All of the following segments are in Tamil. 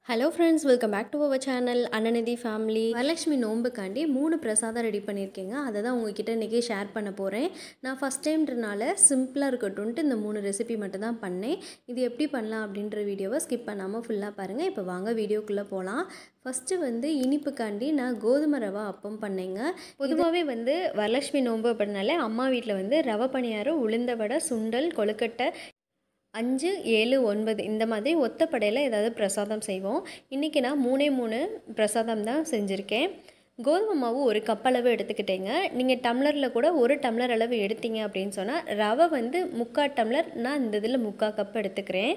hello friends welcome back to our channel Annanidhi family Varalakshmi நோம்புக்காண்டி மூணு பிரசாதம் ரெடி பண்ணியிருக்கேங்க அதை தான் உங்ககிட்ட இன்றைக்கி ஷேர் பண்ண போகிறேன் நான் ஃபஸ்ட் டைம்ன்றனால சிம்பிளாக இருக்கட்டும்ன்ட்டு இந்த மூணு ரெசிபி மட்டும் தான் பண்ணேன் இது எப்படி பண்ணலாம் அப்படின்ற வீடியோவை ஸ்கிப் பண்ணாமல் ஃபுல்லாக பாருங்கள் இப்போ வாங்க வீடியோக்குள்ளே போகலாம் ஃபஸ்ட்டு வந்து இனிப்புக்காண்டி நான் கோதுமை ரவா அப்பம் பண்ணேங்க பொதுவாகவே வந்து வரலட்சுமி நோம்பு அப்படின்னாலே அம்மா வீட்டில் வந்து ரவை பணியாரம் உளுந்த வடை சுண்டல் கொழுக்கட்டை அஞ்சு ஏழு ஒன்பது இந்த மாதிரி ஒத்தப்படையில் ஏதாவது பிரசாதம் செய்வோம் இன்றைக்கி நான் மூணே மூணு பிரசாதம் தான் செஞ்சுருக்கேன் கோதுமை மாவு ஒரு கப் அளவு எடுத்துக்கிட்டேங்க நீங்கள் டம்ளரில் கூட ஒரு டம்ளர் அளவு எடுத்தீங்க அப்படின்னு சொன்னால் ரவை வந்து முக்கால் டம்ளர் நான் இந்த இதில் முக்கால் கப் எடுத்துக்கிறேன்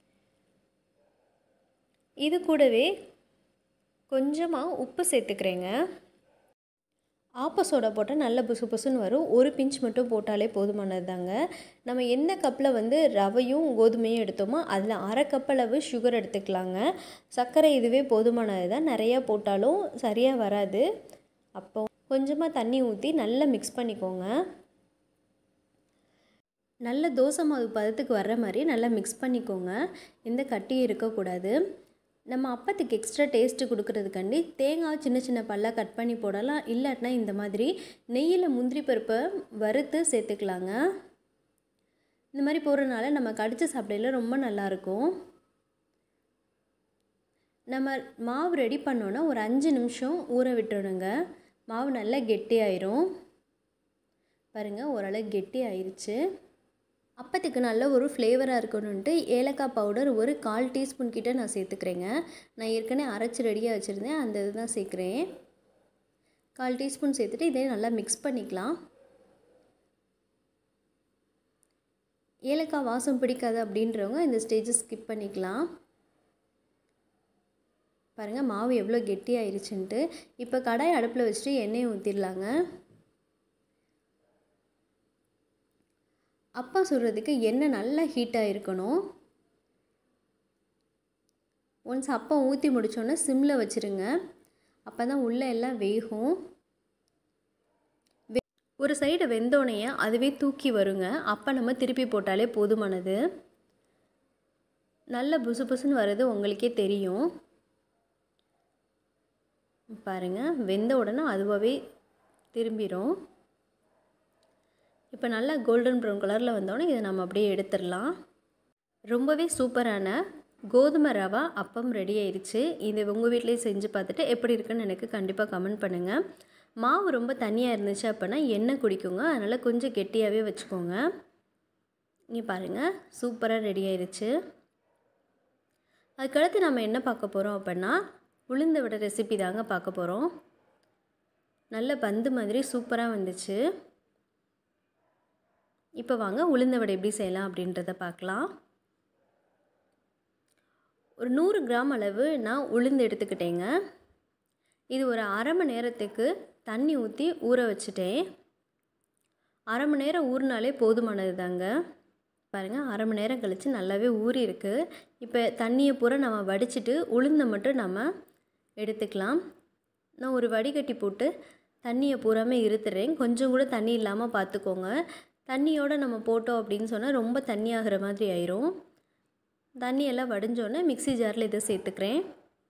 இது கூடவே கொஞ்சமாக உப்பு சேர்த்துக்கிறேங்க ஆப்ப சோடா போட்டால் நல்ல புசு புசுன்னு வரும் ஒரு பிஞ்ச் மட்டும் போட்டாலே போதுமானது தாங்க நம்ம எந்த கப்பில் வந்து ரவையும் கோதுமையும் எடுத்தோமோ அதில் அரை கப் அளவு சுகர் எடுத்துக்கலாங்க சர்க்கரை இதுவே போதுமானது தான் நிறையா போட்டாலும் சரியாக வராது அப்போ கொஞ்சமாக தண்ணி ஊற்றி நல்லா மிக்ஸ் பண்ணிக்கோங்க நல்ல தோசை மாவு பதத்துக்கு வர்ற மாதிரி நல்லா மிக்ஸ் பண்ணிக்கோங்க எந்த கட்டியும் இருக்கக்கூடாது நம்ம அப்பத்துக்கு எக்ஸ்ட்ரா டேஸ்ட்டு கொடுக்கறதுக்காண்டி தேங்காய் சின்ன சின்ன பல்லாக கட் பண்ணி போடலாம் இல்லாட்டினா இந்த மாதிரி நெய்யில் முந்திரி பருப்பை வறுத்து சேர்த்துக்கலாங்க இந்த மாதிரி போடுறதுனால நம்ம கடித்து சாப்பிடையில ரொம்ப நல்லாயிருக்கும் நம்ம மாவு ரெடி பண்ணோன்னா ஒரு அஞ்சு நிமிஷம் ஊற விட்டுறணுங்க மாவு நல்லா கெட்டியாயிரும் பாருங்கள் ஓரளவு கெட்டி ஆயிடுச்சு அப்பத்துக்கு நல்ல ஒரு ஃப்ளேவராக இருக்கணுன்ட்டு ஏலக்காய் பவுடர் ஒரு கால் டீஸ்பூன் கிட்ட நான் சேர்த்துக்கிறேங்க நான் ஏற்கனவே அரைச்சி ரெடியாக வச்சுருந்தேன் அந்த இது தான் சேர்க்குறேன் கால் டீஸ்பூன் சேர்த்துட்டு இதே நல்லா மிக்ஸ் பண்ணிக்கலாம் ஏலக்காய் வாசம் பிடிக்காது அப்படின்றவங்க இந்த ஸ்டேஜை ஸ்கிப் பண்ணிக்கலாம் பாருங்கள் மாவு எவ்வளோ கெட்டி ஆயிடுச்சுன்ட்டு இப்போ கடாய் அடுப்பில் வச்சுட்டு எண்ணெயை ஊற்றிடலாங்க அப்பா சுடுறதுக்கு எண்ணெய் நல்லா ஹீட்டாக இருக்கணும் ஒன்ஸ் அப்பம் ஊற்றி முடித்தோன்னே சிம்மில் வச்சுருங்க அப்போ தான் உள்ளே எல்லாம் வேகும் ஒரு சைடு வெந்தோனையே அதுவே தூக்கி வருங்க அப்போ நம்ம திருப்பி போட்டாலே போதுமானது நல்ல புசு புசுன்னு வர்றது உங்களுக்கே தெரியும் பாருங்கள் வெந்த உடனே அதுவாகவே திரும்பிடும் இப்போ நல்லா கோல்டன் ப்ரௌன் கலரில் வந்தோடனே இதை நம்ம அப்படியே எடுத்துடலாம் ரொம்பவே சூப்பரான கோதுமை ரவா அப்பம் ரெடி ஆயிடுச்சு இது உங்கள் வீட்லேயே செஞ்சு பார்த்துட்டு எப்படி இருக்குன்னு எனக்கு கண்டிப்பாக கமெண்ட் பண்ணுங்கள் மாவு ரொம்ப தண்ணியாக இருந்துச்சு அப்படின்னா எண்ணெய் குடிக்குங்க அதனால் கொஞ்சம் கெட்டியாகவே வச்சுக்கோங்க இங்கே பாருங்கள் சூப்பராக ரெடி ஆயிடுச்சு அதுக்கடுத்து நம்ம என்ன பார்க்க போகிறோம் அப்படின்னா உளுந்த விட ரெசிபி தாங்க பார்க்க போகிறோம் நல்ல பந்து மாதிரி சூப்பராக வந்துச்சு இப்போ வாங்க உளுந்த வடை எப்படி செய்யலாம் அப்படின்றத பார்க்கலாம் ஒரு நூறு கிராம் அளவு நான் உளுந்து எடுத்துக்கிட்டேங்க இது ஒரு அரை மணி நேரத்துக்கு தண்ணி ஊற்றி ஊற வச்சுட்டேன் அரை மணி நேரம் ஊறினாலே போதுமானது தாங்க பாருங்கள் அரை மணி நேரம் கழித்து நல்லாவே ஊறி இருக்குது இப்போ தண்ணியை பூரா நம்ம வடிச்சிட்டு உளுந்தை மட்டும் நம்ம எடுத்துக்கலாம் நான் ஒரு வடிகட்டி போட்டு தண்ணியை பூராமே இருத்துறேன் கொஞ்சம் கூட தண்ணி இல்லாமல் பார்த்துக்கோங்க தண்ணியோடு நம்ம போட்டோம் அப்படின்னு சொன்னால் ரொம்ப தண்ணி ஆகிற மாதிரி ஆயிரும் தண்ணியெல்லாம் வடிஞ்சோடனே மிக்சி ஜாரில் இதை சேர்த்துக்கிறேன்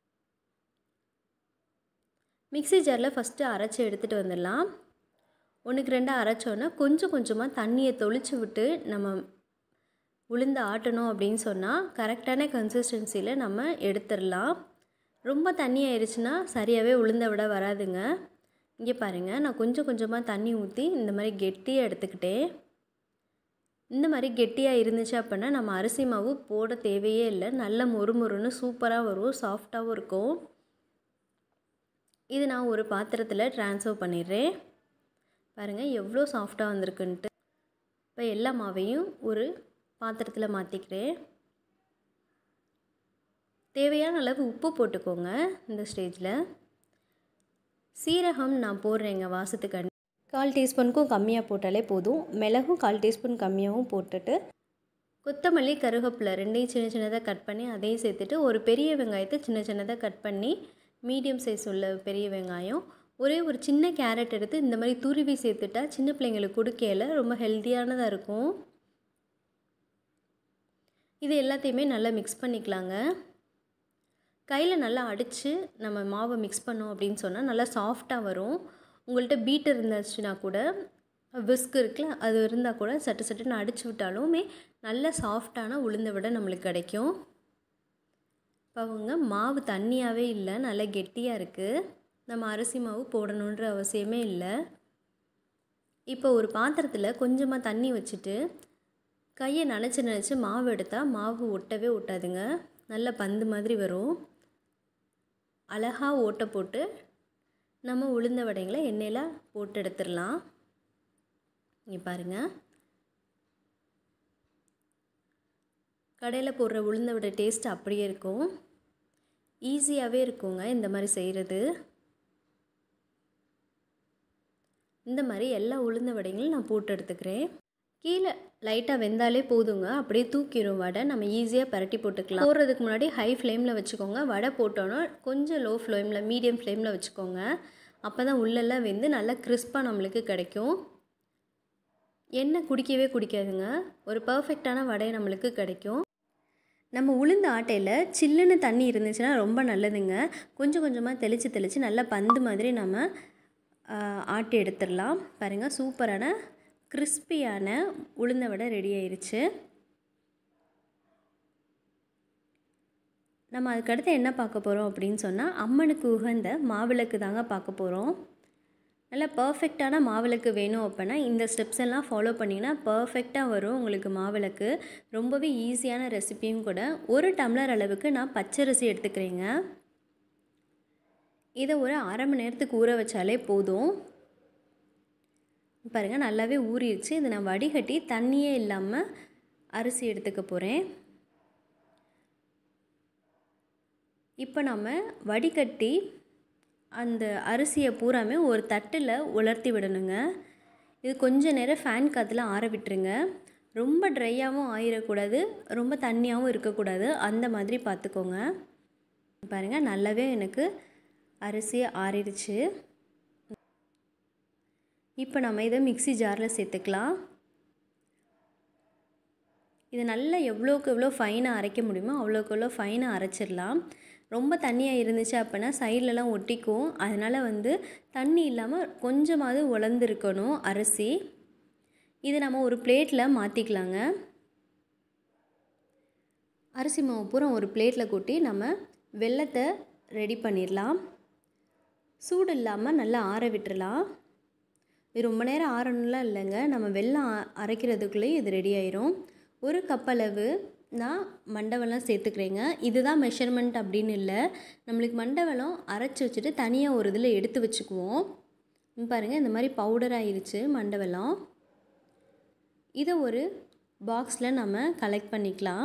மிக்சி ஜாரில் ஃபஸ்ட்டு அரைச்சி எடுத்துகிட்டு வந்துடலாம் ஒன்றுக்கு ரெண்டாக அரைச்சோன்னா கொஞ்சம் கொஞ்சமாக தண்ணியை தொளிச்சு விட்டு நம்ம உளுந்து ஆட்டணும் அப்படின்னு சொன்னால் கரெக்டான கன்சிஸ்டன்சியில் நம்ம எடுத்துடலாம் ரொம்ப தண்ணி ஆயிடுச்சுன்னா சரியாகவே உளுந்த விட வராதுங்க இங்கே பாருங்கள் நான் கொஞ்சம் கொஞ்சமாக தண்ணி ஊற்றி இந்த மாதிரி கெட்டியாக எடுத்துக்கிட்டேன் இந்த மாதிரி கெட்டியாக இருந்துச்சு அப்படின்னா நம்ம அரிசி மாவு போட தேவையே இல்லை நல்ல மொறுமொறுன்னு சூப்பராக வரும் சாஃப்டாகவும் இருக்கும் இது நான் ஒரு பாத்திரத்தில் ட்ரான்ஸ்ஃபர் பண்ணிடுறேன் பாருங்கள் எவ்வளோ சாஃப்டாக வந்திருக்குன்ட்டு இப்போ எல்லா மாவையும் ஒரு பாத்திரத்தில் மாற்றிக்கிறேன் தேவையான அளவு உப்பு போட்டுக்கோங்க இந்த ஸ்டேஜில் சீரகம் நான் போடுறேங்க வாசத்துக்கு கால் டீஸ்பூனுக்கும் கம்மியாக போட்டாலே போதும் மிளகும் கால் டீஸ்பூன் கம்மியாகவும் போட்டுட்டு கொத்தமல்லி கருவேப்பிலை ரெண்டையும் சின்ன சின்னதாக கட் பண்ணி அதையும் சேர்த்துட்டு ஒரு பெரிய வெங்காயத்தை சின்ன சின்னதாக கட் பண்ணி மீடியம் சைஸ் உள்ள பெரிய வெங்காயம் ஒரே ஒரு சின்ன கேரட் எடுத்து இந்த மாதிரி துருவி சேர்த்துட்டா சின்ன பிள்ளைங்களுக்கு கொடுக்கையில் ரொம்ப ஹெல்த்தியானதாக இருக்கும் இது எல்லாத்தையுமே நல்லா மிக்ஸ் பண்ணிக்கலாங்க கையில் நல்லா அடித்து நம்ம மாவை மிக்ஸ் பண்ணோம் அப்படின்னு சொன்னால் நல்லா சாஃப்டாக வரும் உங்கள்கிட்ட பீட் இருந்துச்சுன்னா கூட விஸ்க் இருக்குல்ல அது இருந்தால் கூட சட்டு சட்டுன்னு அடிச்சு விட்டாலுமே நல்ல சாஃப்டான உளுந்த விட நம்மளுக்கு கிடைக்கும் இப்போ அவங்க மாவு தண்ணியாகவே இல்லை நல்லா கெட்டியாக இருக்குது நம்ம அரிசி மாவு போடணுன்ற அவசியமே இல்லை இப்போ ஒரு பாத்திரத்தில் கொஞ்சமாக தண்ணி வச்சுட்டு கையை நினச்சி நினச்சி மாவு எடுத்தால் மாவு ஒட்டவே ஒட்டாதுங்க நல்ல பந்து மாதிரி வரும் அழகாக ஓட்டை போட்டு நம்ம உளுந்த வடைங்களை எண்ணெயில் போட்டு எடுத்துடலாம் இங்கே பாருங்கள் கடையில் போடுற உளுந்த வடை டேஸ்ட் அப்படியே இருக்கும் ஈஸியாகவே இருக்குங்க இந்த மாதிரி செய்கிறது இந்த மாதிரி எல்லா உளுந்த வடைகளும் நான் போட்டு எடுத்துக்கிறேன் கீழே லைட்டாக வெந்தாலே போதுங்க அப்படியே தூக்கிடும் வடை நம்ம ஈஸியாக பரட்டி போட்டுக்கலாம் போடுறதுக்கு முன்னாடி ஹை ஃப்ளேமில் வச்சுக்கோங்க வடை போட்டோன்னா கொஞ்சம் லோ ஃப்ளேமில் மீடியம் ஃப்ளேமில் வச்சுக்கோங்க அப்போ தான் உள்ளெல்லாம் வெந்து நல்லா கிறிஸ்பாக நம்மளுக்கு கிடைக்கும் எண்ணெய் குடிக்கவே குடிக்காதுங்க ஒரு பர்ஃபெக்டான வடை நம்மளுக்கு கிடைக்கும் நம்ம உளுந்து ஆட்டையில் சில்லுன்னு தண்ணி இருந்துச்சுன்னா ரொம்ப நல்லதுங்க கொஞ்சம் கொஞ்சமாக தெளித்து தெளித்து நல்லா பந்து மாதிரி நம்ம ஆட்டி எடுத்துடலாம் பாருங்கள் சூப்பரான கிறிஸ்பியான உளுந்த வடை ரெடி ஆயிடுச்சு நம்ம அதுக்கடுத்து என்ன பார்க்க போகிறோம் அப்படின்னு சொன்னால் அம்மனுக்கு உகந்த மாவிளக்கு தாங்க பார்க்க போகிறோம் நல்லா பர்ஃபெக்டான மாவிளக்கு வேணும் அப்படின்னா இந்த ஸ்டெப்ஸ் எல்லாம் ஃபாலோ பண்ணிங்கன்னா பர்ஃபெக்டாக வரும் உங்களுக்கு மாவிளக்கு ரொம்பவே ஈஸியான ரெசிபியும் கூட ஒரு டம்ளர் அளவுக்கு நான் பச்சரிசி எடுத்துக்கிறேங்க இதை ஒரு அரை மணி நேரத்துக்கு ஊற வச்சாலே போதும் பாருங்கள் நல்லாவே ஊறிடுச்சு இதை நான் வடிகட்டி தண்ணியே இல்லாமல் அரிசி எடுத்துக்க போகிறேன் இப்போ நம்ம வடிகட்டி அந்த அரிசியை பூராமே ஒரு தட்டில் உலர்த்தி விடணுங்க இது கொஞ்ச நேரம் ஃபேன் காற்றுல ஆற விட்டுருங்க ரொம்ப ட்ரையாகவும் ஆயிடக்கூடாது ரொம்ப தண்ணியாகவும் இருக்கக்கூடாது அந்த மாதிரி பார்த்துக்கோங்க பாருங்கள் நல்லாவே எனக்கு அரிசி ஆறிடுச்சு இப்போ நம்ம இதை மிக்சி ஜாரில் சேர்த்துக்கலாம் இது நல்லா எவ்வளோக்கு எவ்வளோ ஃபைனாக அரைக்க முடியுமோ அவ்வளோக்கு எவ்வளோ ஃபைனாக அரைச்சிடலாம் ரொம்ப தண்ணியாக இருந்துச்சு அப்படின்னா சைட்லலாம் ஒட்டிக்கும் அதனால் வந்து தண்ணி இல்லாமல் கொஞ்சமாவது உலர்ந்துருக்கணும் அரிசி இது நம்ம ஒரு பிளேட்டில் மாற்றிக்கலாங்க அரிசி மாவு பூரா ஒரு பிளேட்டில் கொட்டி நம்ம வெள்ளத்தை ரெடி பண்ணிடலாம் சூடு இல்லாமல் நல்லா ஆற விட்டுறலாம் இது ரொம்ப நேரம் ஆறணும்லாம் இல்லைங்க நம்ம வெள்ளம் அரைக்கிறதுக்குள்ளேயும் இது ரெடி ஆயிரும் ஒரு கப்பளவு நான் மண்டவெல்லாம் சேர்த்துக்கிறேங்க இதுதான் மெஷர்மெண்ட் அப்படின்னு இல்லை நம்மளுக்கு மண்டவெல்லாம் அரைச்சி வச்சுட்டு தனியாக ஒரு இதில் எடுத்து வச்சுக்குவோம் பாருங்கள் இந்த மாதிரி பவுடர் ஆயிடுச்சு மண்டவெல்லாம் இதை ஒரு பாக்ஸில் நம்ம கலெக்ட் பண்ணிக்கலாம்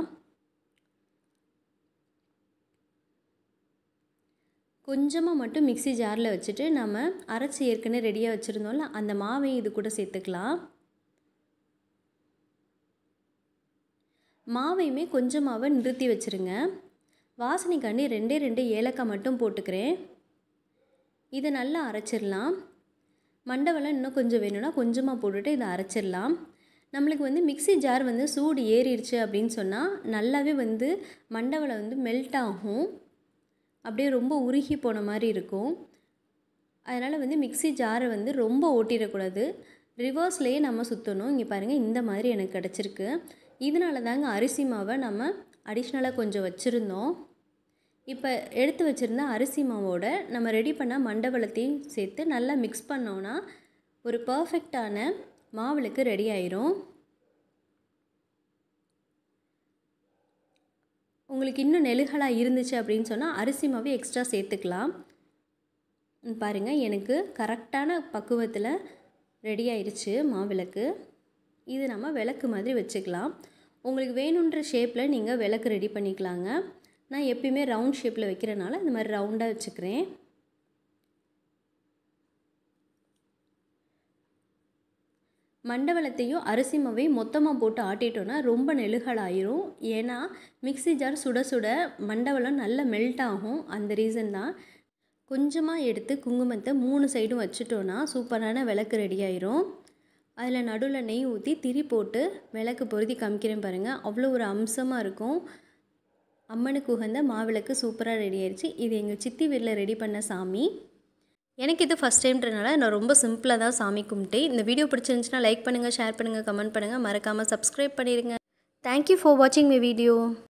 கொஞ்சமாக மட்டும் மிக்சி ஜாரில் வச்சுட்டு நம்ம அரைச்சி ஏற்கனவே ரெடியாக வச்சுருந்தோம்ல அந்த மாவையும் இது கூட சேர்த்துக்கலாம் மாவையுமே கொஞ்சமாவை நிறுத்தி வச்சுருங்க வாசனைக்காண்டி ரெண்டே ரெண்டு ஏலக்காய் மட்டும் போட்டுக்கிறேன் இதை நல்லா அரைச்சிடலாம் மண்டவெல்லாம் இன்னும் கொஞ்சம் வேணும்னா கொஞ்சமாக போட்டுட்டு இதை அரைச்சிடலாம் நம்மளுக்கு வந்து மிக்சி ஜார் வந்து சூடு ஏறிடுச்சு அப்படின்னு சொன்னால் நல்லாவே வந்து மண்டவளை வந்து மெல்ட் ஆகும் அப்படியே ரொம்ப உருகி போன மாதிரி இருக்கும் அதனால் வந்து மிக்சி ஜாரை வந்து ரொம்ப ஓட்டிடக்கூடாது ரிவர்ஸ்லேயே நம்ம சுற்றணும் இங்கே பாருங்கள் இந்த மாதிரி எனக்கு கிடச்சிருக்கு இதனால தாங்க அரிசி மாவை நம்ம அடிஷ்னலாக கொஞ்சம் வச்சுருந்தோம் இப்போ எடுத்து வச்சுருந்த அரிசி மாவோட நம்ம ரெடி பண்ண மண்டபலத்தையும் சேர்த்து நல்லா மிக்ஸ் பண்ணோன்னா ஒரு பர்ஃபெக்டான மாவுளுக்கு ரெடி ஆயிரும் உங்களுக்கு இன்னும் நெழுகலாக இருந்துச்சு அப்படின்னு சொன்னால் அரிசி மாவு எக்ஸ்ட்ரா சேர்த்துக்கலாம் பாருங்கள் எனக்கு கரெக்டான பக்குவத்தில் ரெடி ஆயிடுச்சு மாவிளக்கு இது நம்ம விளக்கு மாதிரி வச்சுக்கலாம் உங்களுக்கு வேணுன்ற ஷேப்பில் நீங்கள் விளக்கு ரெடி பண்ணிக்கலாங்க நான் எப்பயுமே ரவுண்ட் ஷேப்பில் வைக்கிறனால இந்த மாதிரி ரவுண்டாக வச்சுக்கிறேன் மண்டவளத்தையும் அரிசி மாவையும் மொத்தமாக போட்டு ஆட்டிட்டோன்னா ரொம்ப நெழுகலாயிரும் ஏன்னா மிக்சி ஜார் சுட சுட மண்டவளம் நல்லா மெல்ட் ஆகும் அந்த ரீசன் தான் கொஞ்சமாக எடுத்து குங்குமத்தை மூணு சைடும் வச்சுட்டோன்னா சூப்பரான விளக்கு ரெடி ஆயிரும் அதில் நடுவில் நெய் ஊற்றி திரி போட்டு விளக்கு பொருத்தி காமிக்கிறேன் பாருங்கள் அவ்வளோ ஒரு அம்சமாக இருக்கும் அம்மனுக்கு உகந்த மாவிளக்கு சூப்பராக ரெடி ஆயிடுச்சு இது எங்கள் சித்தி வீட்டில் ரெடி பண்ண சாமி எனக்கு இது ஃபஸ்ட் டைம்ன்றனால நான் ரொம்ப சிம்பிளாக தான் சாமி கும்பிட்டேன் இந்த வீடியோ பிடிச்சிருந்துச்சுன்னா லைக் பண்ணுங்கள் ஷேர் பண்ணுங்கள் கமெண்ட் பண்ணுங்கள் மறக்காமல் சப்ஸ்கிரைப் பண்ணிடுங்க தேங்க்யூ ஃபார் வாட்சிங் மை வீடியோ